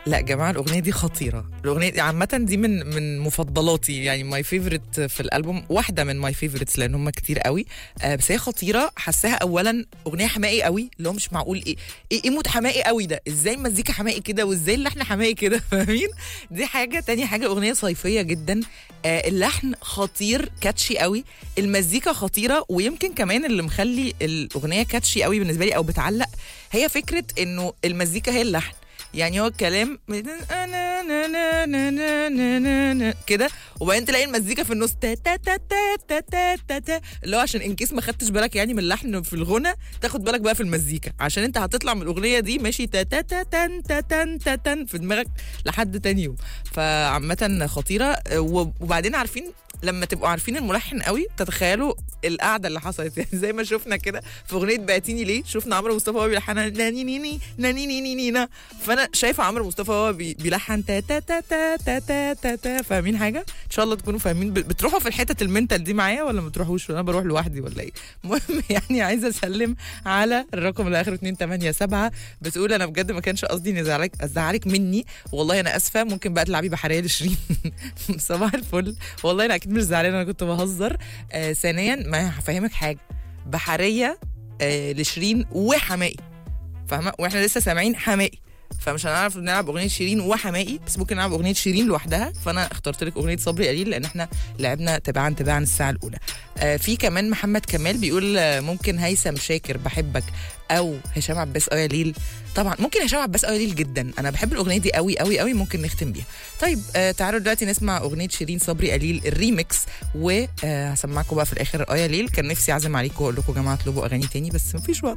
لا يا جماعه الاغنيه دي خطيره الاغنيه دي عامه دي من من مفضلاتي يعني ماي فيفورت في الالبوم واحده من ماي فيفورتس لان هم كتير قوي آه بس هي خطيره حاساها اولا اغنيه حمائي قوي اللي هو مش معقول ايه ايه, إيه مود حمائي قوي ده ازاي مزيكا حمائي كده وازاي اللحن حمائي كده فاهمين دي حاجه تاني حاجه اغنيه صيفيه جدا آه اللحن خطير كاتشي قوي المزيكا خطيره ويمكن كمان اللي مخلي الاغنيه كاتشي قوي بالنسبه لي او بتعلق هي فكره انه المزيكا هي اللحن يعني هو الكلام كده وبعدين تلاقي المزيكا في النص تا تا تا تا تا تا تا تا اللي هو عشان ان كيس ما خدتش بالك يعني من اللحن في الغنى تاخد بالك بقى في المزيكا عشان انت هتطلع من الاغنيه دي ماشي تا تا تا تن تا تن تا تن في دماغك لحد تاني يوم فعامه خطيره وبعدين عارفين لما تبقوا عارفين الملحن قوي تتخيلوا القعده اللي حصلت يعني زي ما شفنا كده في اغنيه بعتيني ليه شفنا عمرو مصطفى هو بيلحنها ناني نيني ناني نيني نينا فانا شايفه عمرو مصطفى هو بي- بيلحن تا تا تا تا تا تا تا تا فاهمين حاجه ان شاء الله تكونوا فاهمين ب- بتروحوا في الحتت المنتال دي معايا ولا ما بتروحوش انا بروح لوحدي ولا ايه المهم يعني عايزه اسلم على الرقم اللي اخره 287 بتقول انا بجد ما كانش قصدي اني ازعلك ازعلك مني والله انا اسفه ممكن بقى تلعبي بحريه لشيرين صباح الفل والله انا اكيد مش زعلانه انا كنت بهزر آه ثانيا ما هفهمك حاجه بحريه آه لشيرين وحمائي فاهمه واحنا لسه سامعين حمائي فمش هنعرف نلعب اغنيه شيرين وحمائي بس ممكن نلعب اغنيه شيرين لوحدها فانا اخترت لك اغنيه صبري قليل لان احنا لعبنا تباعا تباعا الساعه الاولى آه في كمان محمد كمال بيقول آه ممكن هيثم شاكر بحبك او هشام عباس اه يا ليل طبعا ممكن هشام عباس اه يا ليل جدا انا بحب الاغنيه دي قوي قوي قوي ممكن نختم بيها طيب آه تعالوا دلوقتي نسمع اغنيه شيرين صبري قليل الريميكس وهسمعكم بقى في الاخر اه يا ليل كان نفسي اعزم عليكم واقول لكم يا جماعه اطلبوا اغاني تاني بس مفيش وقت